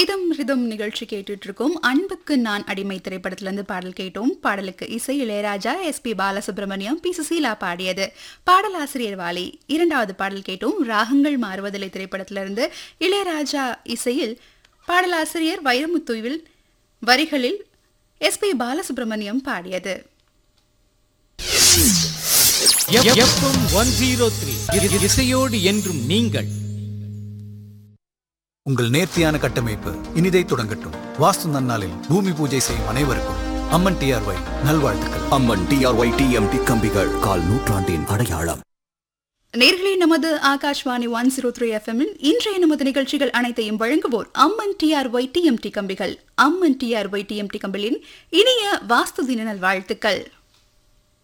இதம் ரிதம் நிகழ்ச்சி கேட்டுட்டு இருக்கோம் அன்புக்கு நான் அடிமை திரைப்படத்திலிருந்து பாடல் கேட்டோம் பாடலுக்கு இசை Ilaiyaraaja S P Balasubrahmanyam P Susheela பாடியது பாடலாசிரியர் வாலி இரண்டாவது பாடல் கேட்டோம் ராகங்கள் மாறுவதில்லை திரைப்படத்திலிருந்து இளையராஜா இசையில் பாடலாசிரியர் வைரமுத்துவில் வரிகளில் எஸ் பி பாலசுப்ரமணியம் பாடியது எஃப்எம் ஒன் ஜீரோ த்ரீ இசையோடு என்றும் நீங்கள் உங்கள் நேர்த்தியான கட்டமைப்பு இனிதை தொடங்கட்டும் வாஸ்து நன்னாளில் பூமி பூஜை செய்யும் அனைவருக்கும் அம்மன் டிஆர்ஒய் நல்வாழ்த்துக்கள் அம்மன் டிஆர்ஒய் டிஎம்டி கம்பிகள் கால் நூற்றாண்டின் அடையாளம் நேர்களே நமது ஆகாஷ்வாணி ஒன் ஜீரோ த்ரீ எஃப்எம்மில் இன்றைய நமது நிகழ்ச்சிகள் அனைத்தையும் வழங்குவோர் அம்மன் டிஆர்ஒய் டிஎம்டி கம்பிகள் அம்மன் டிஆர்ஒய் டிஎம்டி கம்பிகளின் இனிய வாஸ்து தின நல்வாழ்த்துக்கள்